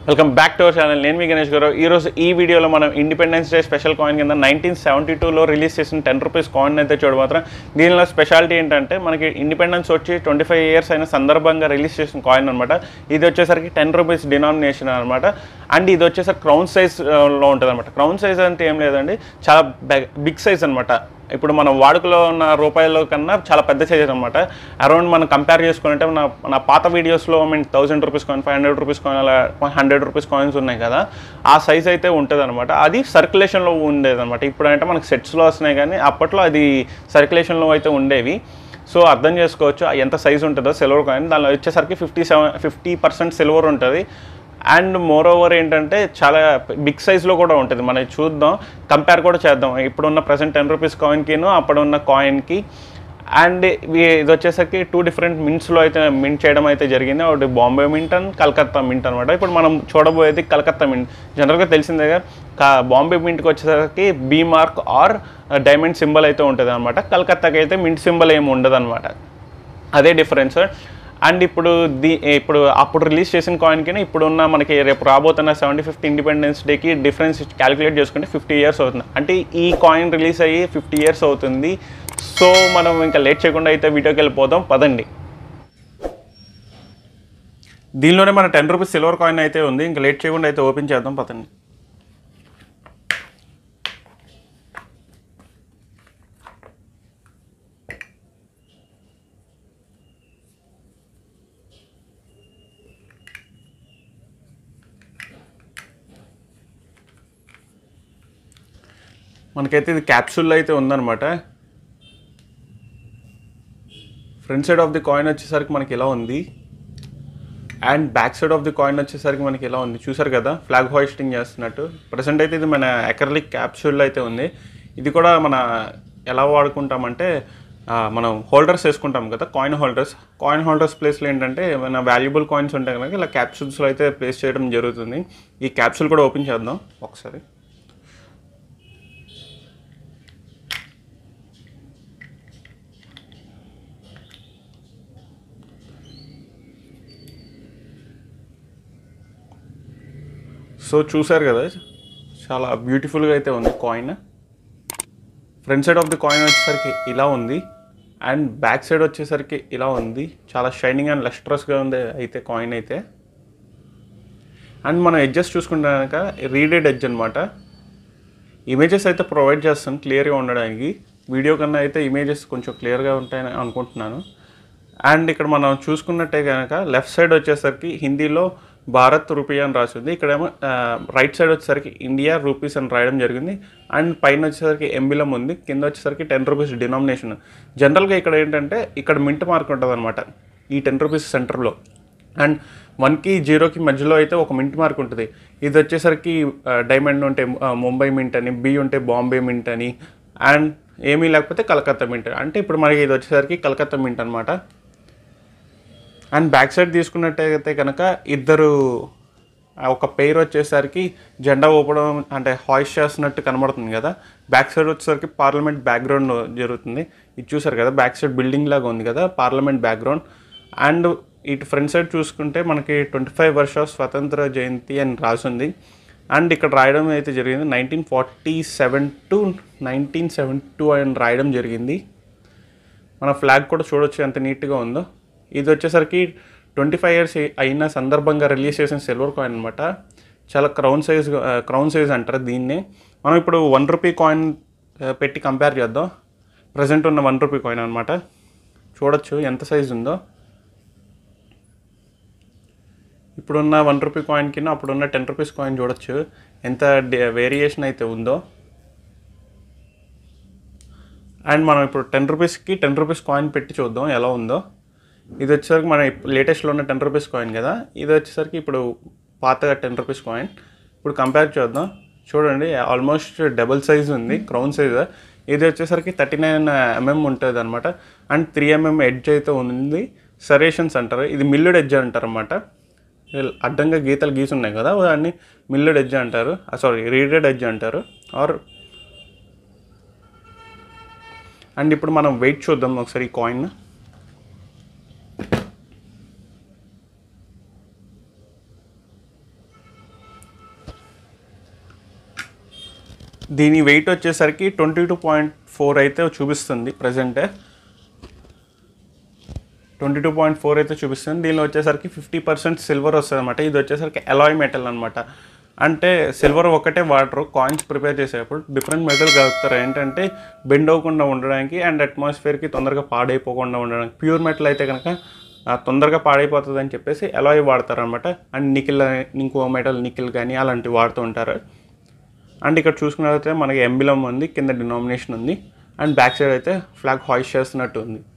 welcome back to our channel నేను మీ గణేష్ గారు ఈ రోజు ఈ వీడియోలో మనం ఇండిపెండెన్స్ డే స్పెషల్ కాయిన్ కింద నైన్టీన్ సెవెంటీ టూలో రిలీజ్ చేసిన టెన్ రూపీస్ కాయిన్ అయితే చూడబోతున్నాం దీనిలో స్పెషాలిటీ ఏంటంటే మనకి ఇండిపెండెన్స్ వచ్చి ట్వంటీ ఫైవ్ ఇయర్స్ అయిన సందర్భంగా రిలీజ్ చేసిన కాయిన్ అనమాట ఇది వచ్చేసరికి టెన్ రూపీస్ డినామినేషన్ అనమాట అండ్ ఇది వచ్చేసరికి క్రౌన్ సైజ్ లో ఉంటుంది అనమాట క్రౌన్ సైజ్ అంటే ఏం లేదండి చాలా బిగ్ సైజ్ అనమాట ఇప్పుడు మనం వాడుకలో ఉన్న రూపాయల కన్నా చాలా పెద్ద సైజ్ అనమాట అరౌండ్ మనం కంపేర్ చేసుకుంటే మన మన పాత వీడియోస్లో mean thousand rupees coin five hundred rupees coin అలా హండ్రెడ్ రూపీస్ కాయిన్స్ ఉన్నాయి కదా ఆ సైజ్ అయితే ఉంటుంది అనమాట అది సర్క్యులేషన్లో ఉండేది అనమాట ఇప్పుడు అంటే మనకి సెట్స్లో వస్తున్నాయి కానీ అప్పట్లో అది సర్క్యులేషన్లో అయితే ఉండేవి సో అర్థం చేసుకోవచ్చు ఎంత సైజ్ ఉంటుందో సిల్వర్ కాయిన్ దానిలో వచ్చేసరికి fifty seven fifty percent silver ఉంటుంది అండ్ మోర్ ఓవర్ ఏంటంటే చాలా బిగ్ సైజ్లో కూడా ఉంటుంది మనం చూద్దాం కంపేర్ కూడా చేద్దాం ఇప్పుడున్న ప్రజెంట్ టెన్ రూపీస్ కాయిన్కిను అప్పుడున్న కాయిన్కి అండ్ ఇవి- ఇది వచ్చేసరికి టూ డిఫరెంట్ మింట్స్లో అయితే మింట్ చేయడం అయితే జరిగింది ఒకటి Bombay mint and Calcutta mint అనమాట ఇప్పుడు మనం చూడబోయేది కలకత్తా మింట్ జనరల్గా తెలిసిందే కదా కా- బాంబే మింట్కి వచ్చేసరికి B mark or diamond symbol అయితే ఉంటుంది అనమాట కలకత్తాకి అయితే మింట్ సింబల్ ఏమి ఉండదు అనమాట అదే డిఫరెన్స్ అండ్ ఇప్పుడు దీ ఇప్పుడు అప్పుడు రిలీజ్ చేసిన కాయిన్కి ఇప్పుడు ఉన్న మనకి రేపు రాబోతున్న సెవెంటీ ఫిఫ్త్ ఇండిపెండెన్స్ డేకి డిఫరెన్స్ క్యాలిక్యులేట్ చేసుకుంటే ఫిఫ్టీ ఇయర్స్ అవుతుంది అంటే ఈ కాయిన్ రిలీజ్ అయ్యి ఫిఫ్టీ ఇయర్స్ అవుతుంది సో మనం ఇంకా లేట్ చేయకుండా అయితే వీడియోకి వెళ్ళిపోదాం పదండి దీనిలోనే మన టెన్ రూపీస్ సిల్వర్ కాయిన్ అయితే ఉంది ఇంకా లేట్ చేయకుండా అయితే ఓపెన్ చేద్దాం పదండి మనకైతే ఇది క్యాప్సూల్ అయితే ఉందన్నమాట front side of the coin వచ్చేసరికి మనకి ఇలా ఉంది and back side of the coin వచ్చేసరికి మనకి ఇలా ఉంది చూసారు కదా ఫ్లాగ్ హోయిస్టింగ్ చేస్తున్నట్టు ప్రజెంట్ అయితే ఇది మన అకర్లిక్ క్యాప్సూల్ అయితే ఉంది ఇది కూడా మన ఎలా వాడుకుంటామంటే ఆ, మనం హోల్డర్స్ వేసుకుంటాం కదా కాయిన్ హోల్డర్స్ కాయిన్ హోల్డర్స్ ప్లేస్లో ఏంటంటే మన వాల్యుబుల్ కాయిన్స్ ఉంటాయి కనుక ఇలా క్యాప్సూల్స్లో అయితే ప్లేస్ చేయడం జరుగుతుంది ఈ క్యాప్సూల్ కూడా ఓపెన్ చేద్దాం ఒకసారి సో చూసారు కదా చాలా బ్యూటిఫుల్గా అయితే ఉంది coin front side of the coin వచ్చేసరికి ఇలా ఉంది అండ్ బ్యాక్ సైడ్ వచ్చేసరికి ఇలా ఉంది చాలా షైనింగ్ అండ్ లస్ట్రస్గా ఉంది అయితే కాయిన్ అయితే అండ్ మనం ఎడ్జెస్ చూసుకుంటే కనుక రీడెడ్ ఎడ్జ్ అనమాట ఇమేజెస్ అయితే ప్రొవైడ్ చేస్తాను క్లియర్గా ఉండడానికి వీడియో కన్నా అయితే ఇమేజెస్ కొంచెం క్లియర్గా ఉంటాయని అనుకుంటున్నాను అండ్ ఇక్కడ మనం చూసుకున్నట్టే కనుక లెఫ్ట్ సైడ్ వచ్చేసరికి హిందీలో భారత్ రూపీ అని రాసింది ఇక్కడేమో రైట్ సైడ్ వచ్చేసరికి ఇండియా రూపీస్ అని రాయడం జరిగింది అండ్ పైన వచ్చేసరికి ఎంబిలం ఉంది కింద వచ్చేసరికి టెన్ రూపీస్ డినామినేషన్ జనరల్గా ఇక్కడ ఏంటంటే ఇక్కడ మింట్ మార్క్ ఉంటుంది అనమాట ఈ టెన్ రూపీస్ సెంటర్లో అండ్ వన్కి జీరోకి మధ్యలో అయితే ఒక మింట్ మార్క్ ఉంటుంది ఇది వచ్చేసరికి డైమండ్ ఉంటే ఆ, ముంబై మింట్ అని బి ఉంటే బాంబే మింట్ అని అండ్ ఏమీ లేకపోతే కలకత్తా మింట్ అంటే ఇప్పుడు మనకి ఇది వచ్చేసరికి కలకత్తా మింట్ అనమాట అండ్ బ్యాక్ సైడ్ తీసుకున్నట్టయితే కనుక ఇద్దరు ఆ ఒక పెయిర్ వచ్చేసరికి జెండా ఊపడం అంటే హాయిస్ చేస్తున్నట్టు కనబడుతుంది కదా బ్యాక్ సైడ్ వచ్చేసరికి పార్లమెంట్ బ్యాక్గ్రౌండ్ జరుగుతుంది ఇది చూసారు కదా బ్యాక్ సైడ్ బిల్డింగ్ లాగా ఉంది కదా పార్లమెంట్ బ్యాక్గ్రౌండ్ అండ్ ఇటు ఫ్రంట్ సైడ్ చూసుకుంటే మనకి ట్వంటీ ఫైవ్ వర్ష స్వతంత్ర జయంతి అని రాసింది అండ్ ఇక్కడ రాయడం అయితే జరిగింది nineteen forty seven to nineteen seventy two అని రాయడం జరిగింది మన ఫ్లాగ్ కూడా చూడొచ్చు ఎంత నీట్గా ఉందో ఇది వచ్చేసరికి ట్వంటీ ఫైవ్ ఇయర్స్ అయిన సందర్భంగా రిలీజ్ చేసిన సిల్వర్ కాయిన్ అనమాట చాలా క్రౌన్ సైజ్ క్రౌన్ సైజ్ అంటారు దీన్ని మనం ఇప్పుడు వన్ రూపీ కాయిన్ పెట్టి కంపేర్ చేద్దాం ప్రజెంట్ ఉన్న వన్ రూపీ కాయిన్ అనమాట చూడొచ్చు ఎంత సైజ్ ఉందో ఇప్పుడున్న వన్ రూపీ కాయిన్ కింద అప్పుడున్న టెన్ రూపీస్ కాయిన్ చూడొచ్చు ఎంత వేరియేషన్ అయితే ఉందో అండ్ మనం ఇప్పుడు టెన్ రూపీస్కి టెన్ రూపీస్ కాయిన్ పెట్టి చూద్దాం ఎలా ఉందో ఇది వచ్చేసరికి మన లేటెస్ట్లో ఉన్న టెన్ రూపీస్ కాయిన్ కదా ఇది వచ్చేసరికి ఇప్పుడు పాతగా టెన్ రూపీస్ కాయిన్ ఇప్పుడు కంపేర్ చేద్దాం చూడండి ఆల్మోస్ట్ డబుల్ సైజ్ ఉంది క్రౌన్ సైజ్ ఇది వచ్చేసరికి థర్టీ నైన్ ఎంఎం ఉంటుంది అనమాట అండ్ త్రీ ఎంఎం ఎడ్జ్ అయితే ఉంది సరేషన్స్ అంటారు ఇది మిల్లుడ్ ఎడ్జ్ అంటారు అనమాట అడ్డంగా గీతలు గీసి ఉన్నాయి కదా దాన్ని మిల్లుడ్ ఎడ్జ్ అంటారు సారీ రీడెడ్ ఎడ్జ్ అంటారు ఆర్ అండ్ ఇప్పుడు మనం వెయిట్ చూద్దాం ఒకసారి ఈ కాయిన్ దీని వెయిట్ వచ్చేసరికి ట్వంటీ టూ పాయింట్ ఫోర్ అయితే చూపిస్తుంది ప్రజెంటే ట్వంటీ టూ పాయింట్ ఫోర్ అయితే చూపిస్తుంది దీనిలో వచ్చేసరికి ఫిఫ్టీ పర్సెంట్ సిల్వర్ వస్తుంది అనమాట ఇది వచ్చేసరికి అలాయ్ మెటల్ అనమాట అంటే సిల్వర్ ఒకటే వాడరు కాయిన్స్ ప్రిపేర్ చేసేటప్పుడు డిఫరెంట్ మెటల్ కలుపుతారు ఏంటంటే బెండ్ అవ్వకుండా ఉండడానికి అండ్ అట్మాస్ఫియర్కి తొందరగా పాడైపోకుండా ఉండడానికి ప్యూర్ మెటల్ అయితే కనుక ఆ, తొందరగా పాడైపోతుంది అని చెప్పేసి అలాయ్ వాడతారు అనమాట అండ్ నికిల్ ఇంకో మెటల్ నికిల్ కానీ అలాంటివి వాడుతూ ఉంటారు అండ్ ఇక్కడ చూసుకున్నట్లయితే మనకి ఎంబిలం ఉంది కింద డినామినేషన్ ఉంది అండ్ బ్యాక్ సైడ్ అయితే ఫ్లాగ్ హాయిస్ట్ చేస్తున్నట్టు ఉంది